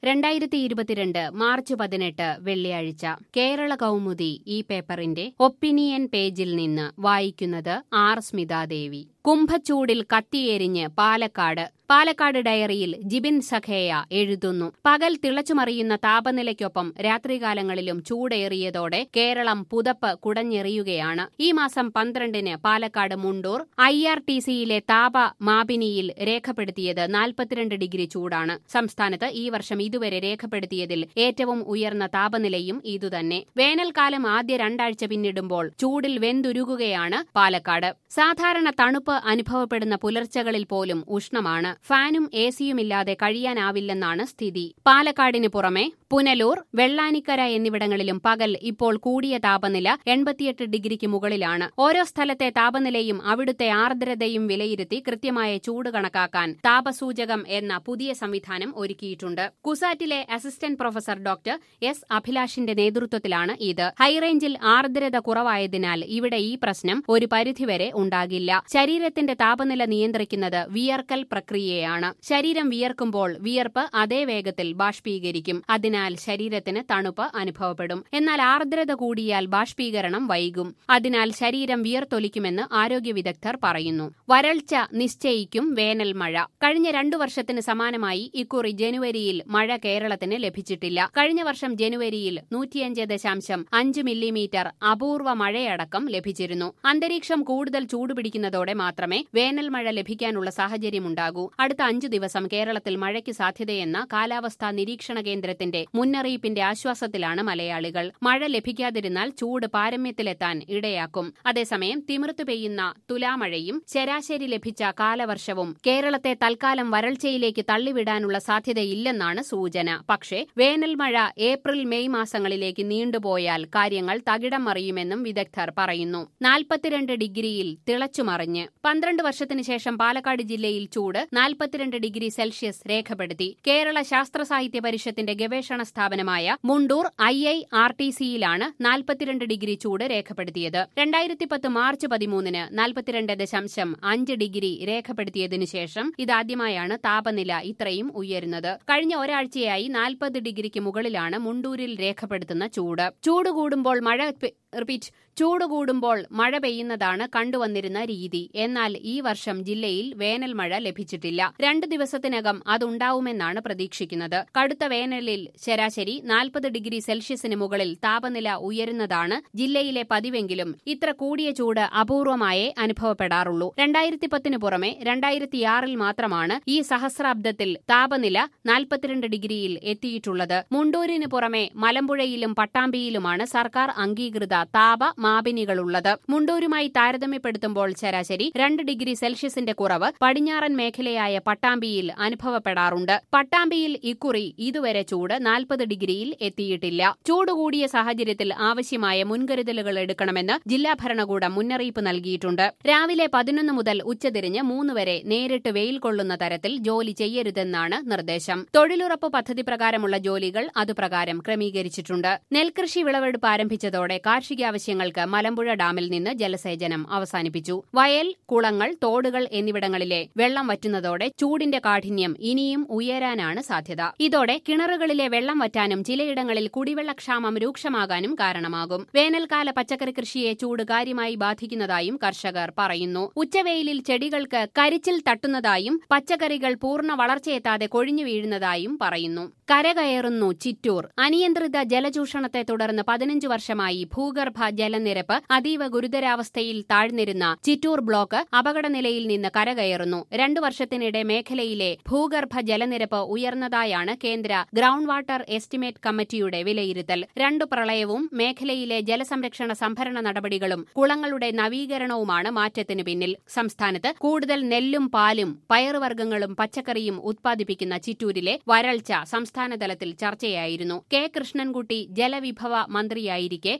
രണ്ടായിരത്തി ഇരുപത്തിരണ്ട് മാർച്ച് പതിനെട്ട് വെള്ളിയാഴ്ച കേരള കൗമുദി ഈ പേപ്പറിന്റെ ഒപ്പീനിയൻ പേജിൽ നിന്ന് വായിക്കുന്നത് ആർ സ്മിതാദേവി കുംഭച്ചൂടിൽ കത്തിയെരിഞ്ഞ് പാലക്കാട് പാലക്കാട് ഡയറിയിൽ ജിബിൻ സഖേയ എഴുതുന്നു പകൽ തിളച്ചുമറിയുന്ന താപനിലയ്ക്കൊപ്പം രാത്രികാലങ്ങളിലും ചൂടേറിയതോടെ കേരളം പുതപ്പ് കുടഞ്ഞെറിയുകയാണ് ഈ മാസം പന്ത്രണ്ടിന് Palakkad Mundur I R T സിയിലെ താപ മാപിനിയിൽ രേഖപ്പെടുത്തിയത് നാൽപ്പത്തിരണ്ട് ഡിഗ്രി ചൂടാണ് സംസ്ഥാനത്ത് ഈ വർഷം ഇതുവരെ രേഖപ്പെടുത്തിയതിൽ ഏറ്റവും ഉയർന്ന താപനിലയും ഇതുതന്നെ വേനൽക്കാലം ആദ്യ രണ്ടാഴ്ച പിന്നിടുമ്പോൾ ചൂടിൽ വെന്തുരുകുകയാണ് പാലക്കാട് സാധാരണ തണുപ്പ് അനുഭവപ്പെടുന്ന പുലർച്ചകളിൽ പോലും ഉഷ്ണമാണ് ഫാനും എ സിയുമില്ലാതെ കഴിയാനാവില്ലെന്നാണ് സ്ഥിതി പാലക്കാടിന് പുറമെ പുനലൂർ വെള്ളാനിക്കര എന്നിവിടങ്ങളിലും പകൽ ഇപ്പോൾ കൂടിയ താപനില എൺപത്തിയെട്ട് ഡിഗ്രിക്ക് മുകളിലാണ് ഓരോ സ്ഥലത്തെ താപനിലയും അവിടുത്തെ ആർദ്രതയും വിലയിരുത്തി കൃത്യമായ ചൂട് കണക്കാക്കാൻ താപസൂചകം എന്ന പുതിയ സംവിധാനം ഒരുക്കിയിട്ടുണ്ട് കുസാറ്റിലെ അസിസ്റ്റന്റ് പ്രൊഫസർ ഡോക്ടർ എസ് അഭിലാഷിന്റെ നേതൃത്വത്തിലാണ് ഇത് ഹൈറേഞ്ചിൽ ആർദ്രത കുറവായതിനാൽ ഇവിടെ ഈ പ്രശ്നം ഒരു പരിധിവരെ ഉണ്ടാകില്ല ശരീരത്തിന്റെ താപനില നിയന്ത്രിക്കുന്നത് വിയർക്കൽ പ്രക്രിയയാണ് ശരീരം വിയർക്കുമ്പോൾ വിയർപ്പ് അതേ വേഗത്തിൽ ബാഷ്പീകരിക്കും അതിനാൽ ശരീരത്തിന് തണുപ്പ് അനുഭവപ്പെടും എന്നാൽ ആർദ്രത കൂടിയാൽ ബാഷ്പീകരണം വൈകും അതിനാൽ ശരീരം വിയർത്തൊലിക്കുമെന്ന് ആരോഗ്യ വിദഗ്ധർ പറയുന്നു വരൾച്ച നിശ്ചയിക്കും വേനൽ മഴ കഴിഞ്ഞ രണ്ടു വർഷത്തിന് സമാനമായി ഇക്കുറി ജനുവരിയിൽ മഴ കേരളത്തിന് ലഭിച്ചിട്ടില്ല കഴിഞ്ഞ വർഷം ജനുവരിയിൽ നൂറ്റിയഞ്ച് ദശാംശം അഞ്ച് മില്ലിമീറ്റർ അപൂർവ മഴയടക്കം ലഭിച്ചിരുന്നു അന്തരീക്ഷം കൂടുതൽ ചൂടുപിടിക്കുന്നതോടെ മാത്രമേ വേനൽ മഴ ലഭിക്കാനുള്ള സാഹചര്യമുണ്ടാകൂ അടുത്ത അഞ്ചു ദിവസം കേരളത്തിൽ മഴയ്ക്ക് സാധ്യതയെന്ന കാലാവസ്ഥാ നിരീക്ഷണ കേന്ദ്രത്തിന്റെ മുന്നറിയിപ്പിന്റെ ആശ്വാസത്തിലാണ് മലയാളികൾ മഴ ലഭിക്കാതിരുന്നാൽ ചൂട് പാരമ്യത്തിലെത്താൻ ഇടയാക്കും അതേസമയം തിമിർത്തു പെയ്യുന്ന തുലാമഴയും ശരാശരി ലഭിച്ച കാലവർഷവും കേരളത്തെ തൽക്കാലം വരൾച്ചയിലേക്ക് തള്ളിവിടാനുള്ള സാധ്യതയില്ലെന്നാണ് സൂചന പക്ഷേ വേനൽ മഴ ഏപ്രിൽ മെയ് മാസങ്ങളിലേക്ക് നീണ്ടുപോയാൽ കാര്യങ്ങൾ തകിടം മറിയുമെന്നും വിദഗ്ധർ പറയുന്നു നാൽപ്പത്തിരണ്ട് ഡിഗ്രിയിൽ തിളച്ചുമറിഞ്ഞ് പന്ത്രണ്ട് വർഷത്തിന് ശേഷം പാലക്കാട് ജില്ലയിൽ ചൂട് നാൽപ്പത്തിരണ്ട് ഡിഗ്രി സെൽഷ്യസ് രേഖപ്പെടുത്തി കേരള ശാസ്ത്ര സാഹിത്യ പരിഷത്തിന്റെ ഗവേഷണ സ്ഥാപനമായ Mundur I I R T സിയിലാണ് നാൽപ്പത്തിരണ്ട് ഡിഗ്രി ചൂട് രേഖപ്പെടുത്തിയത് രണ്ടായിരത്തി പത്ത് മാർച്ച് പതിമൂന്നിന് നാൽപ്പത്തിരണ്ട് ദശാംശം അഞ്ച് ഡിഗ്രി രേഖപ്പെടുത്തിയതിനു ശേഷം ഇതാദ്യമായാണ് താപനില ഇത്രയും ഉയരുന്നത് കഴിഞ്ഞ ഒരാഴ്ചയായി നാൽപ്പത് ഡിഗ്രിക്ക് മുകളിലാണ് മുണ്ടൂരിൽ രേഖപ്പെടുത്തുന്ന ചൂട് ചൂട് കൂടുമ്പോൾ മഴ റിപ്പീറ്റ് ചൂട് കൂടുമ്പോൾ മഴ പെയ്യുന്നതാണ് കണ്ടുവന്നിരുന്ന രീതി എന്നാൽ ഈ വർഷം ജില്ലയിൽ വേനൽ മഴ ലഭിച്ചിട്ടില്ല രണ്ട് ദിവസത്തിനകം അതുണ്ടാവുമെന്നാണ് പ്രതീക്ഷിക്കുന്നത് കടുത്ത വേനലിൽ ശരാശരി നാൽപ്പത് ഡിഗ്രി സെൽഷ്യസിന് മുകളിൽ താപനില ഉയരുന്നതാണ് ജില്ലയിലെ പതിവെങ്കിലും ഇത്ര കൂടിയ ചൂട് അപൂർവമായേ അനുഭവപ്പെടാറുള്ളൂ രണ്ടായിരത്തി പത്തിന് പുറമെ രണ്ടായിരത്തിയാറിൽ മാത്രമാണ് ഈ സഹസ്രാബ്ദത്തിൽ താപനില നാൽപ്പത്തിരണ്ട് ഡിഗ്രിയിൽ എത്തിയിട്ടുള്ളത് മുണ്ടൂരിന് പുറമെ മലമ്പുഴയിലും പട്ടാമ്പിയിലുമാണ് സർക്കാർ അംഗീകൃത താപ മാപിനികളുള്ളത് മുണ്ടൂരുമായി താരതമ്യപ്പെടുത്തുമ്പോൾ ശരാശരി രണ്ട് ഡിഗ്രി സെൽഷ്യസിന്റെ കുറവ് പടിഞ്ഞാറൻ മേഖലയായ പട്ടാമ്പിയിൽ അനുഭവപ്പെടാറുണ്ട് പട്ടാമ്പിയിൽ ഇക്കുറി ഇതുവരെ ചൂട് നാൽപ്പത് ഡിഗ്രിയിൽ എത്തിയിട്ടില്ല ചൂട് കൂടിയ സാഹചര്യത്തിൽ ആവശ്യമായ മുൻകരുതലുകൾ എടുക്കണമെന്ന് ജില്ലാ ഭരണകൂടം മുന്നറിയിപ്പ് നൽകിയിട്ടുണ്ട് രാവിലെ പതിനൊന്ന് മുതൽ ഉച്ചതിരിഞ്ഞ് മൂന്ന് വരെ നേരിട്ട് വെയിൽ കൊള്ളുന്ന തരത്തിൽ ജോലി ചെയ്യരുതെന്നാണ് നിർദ്ദേശം തൊഴിലുറപ്പ് പദ്ധതി പ്രകാരമുള്ള ജോലികൾ അതുപ്രകാരം ക്രമീകരിച്ചിട്ടുണ്ട് നെൽകൃഷി വിളവെടുപ്പ് ആരംഭിച്ചതോടെ കാർഷികാവശ്യങ്ങൾക്ക് മലമ്പുഴ ഡാമിൽ നിന്ന് ജലസേചനം അവസാനിപ്പിച്ചു വയൽ കുളങ്ങൾ തോടുകൾ എന്നിവിടങ്ങളിലെ വെള്ളം വറ്റുന്നതോടെ ചൂടിന്റെ കാഠിന്യം ഇനിയും ഉയരാനാണ് സാധ്യത ഇതോടെ കിണറുകളിലെ വെള്ളം വറ്റാനും ചിലയിടങ്ങളിൽ കുടിവെള്ളക്ഷാമം രൂക്ഷമാകാനും കാരണമാകും വേനൽക്കാല പച്ചക്കറി കൃഷിയെ ചൂട് കാര്യമായി ബാധിക്കുന്നതായും കർഷകർ പറയുന്നു ഉച്ചവെയിലിൽ ചെടികൾക്ക് കരിച്ചിൽ തട്ടുന്നതായും പച്ചക്കറികൾ പൂർണ്ണ വളർച്ചയെത്താതെ കൊഴിഞ്ഞു വീഴുന്നതായും പറയുന്നു കരകയറുന്നു ചിറ്റൂർ അനിയന്ത്രിത ജലചൂഷണത്തെ തുടർന്ന് പതിനഞ്ച് വർഷമായി ഭൂഗർഭ ജലനിരപ്പ് അതീവ ഗുരുതരാവസ്ഥയിൽ താഴ്ന്നിരുന്ന ചിറ്റൂർ ബ്ലോക്ക് അപകടനിലയിൽ നിന്ന് കരകയറുന്നു രണ്ടു വർഷത്തിനിടെ മേഖലയിലെ ഭൂഗർഭ ജലനിരപ്പ് ഉയർന്നതായാണ് കേന്ദ്ര ഗ്രൌണ്ട് വാട്ടർ എസ്റ്റിമേറ്റ് കമ്മിറ്റിയുടെ വിലയിരുത്തൽ രണ്ടു പ്രളയവും മേഖലയിലെ ജലസംരക്ഷണ സംഭരണ നടപടികളും കുളങ്ങളുടെ നവീകരണവുമാണ് മാറ്റത്തിന് പിന്നിൽ സംസ്ഥാനത്ത് കൂടുതൽ നെല്ലും പാലും പയറുവർഗ്ഗങ്ങളും പച്ചക്കറിയും ഉത്പാദിപ്പിക്കുന്ന ചിറ്റൂരിലെ വരൾച്ച സംസ്ഥാനതലത്തിൽ ചർച്ചയായിരുന്നു കെ കൃഷ്ണൻകുട്ടി ജലവിഭവ മന്ത്രിയായിരിക്കെ നടപ്പിലാക്കി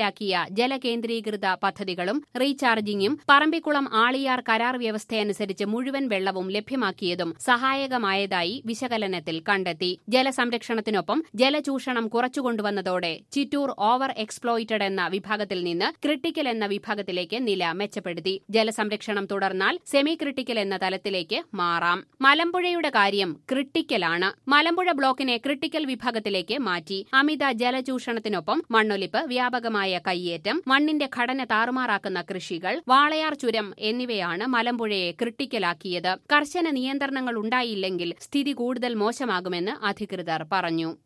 നടപ്പിലാക്കിയ ജലകേന്ദ്രീകൃത പദ്ധതികളും റീചാർജിംഗും പറമ്പിക്കുളം ആളിയാർ കരാർ വ്യവസ്ഥയനുസരിച്ച് മുഴുവൻ വെള്ളവും ലഭ്യമാക്കിയതും സഹായകമായതായി വിശകലനത്തിൽ കണ്ടെത്തി ജലസംരക്ഷണത്തിനൊപ്പം ജലചൂഷണം കുറച്ചുകൊണ്ടുവന്നതോടെ ചിറ്റൂർ ഓവർ എക്സ്പ്ലോയിറ്റഡ് എന്ന വിഭാഗത്തിൽ നിന്ന് ക്രിട്ടിക്കൽ എന്ന വിഭാഗത്തിലേക്ക് നില മെച്ചപ്പെടുത്തി ജലസംരക്ഷണം തുടർന്നാൽ സെമി ക്രിട്ടിക്കൽ എന്ന തലത്തിലേക്ക് മാറാം മലമ്പുഴയുടെ കാര്യം ക്രിട്ടിക്കലാണ് മലമ്പുഴ ബ്ലോക്കിനെ ക്രിട്ടിക്കൽ വിഭാഗത്തിലേക്ക് മാറ്റി അമിത ജലചൂഷണത്തിനൊപ്പം മണ്ണൊലിപ്പ് വ്യാപകമായ കയ്യേറ്റം മണ്ണിന്റെ ഘടന താറുമാറാക്കുന്ന കൃഷികൾ വാളയാർ ചുരം എന്നിവയാണ് മലമ്പുഴയെ ക്രിട്ടിക്കലാക്കിയത് കർശന നിയന്ത്രണങ്ങൾ ഉണ്ടായില്ലെങ്കിൽ സ്ഥിതി കൂടുതൽ മോശമാകുമെന്ന് അധികൃതർ പറഞ്ഞു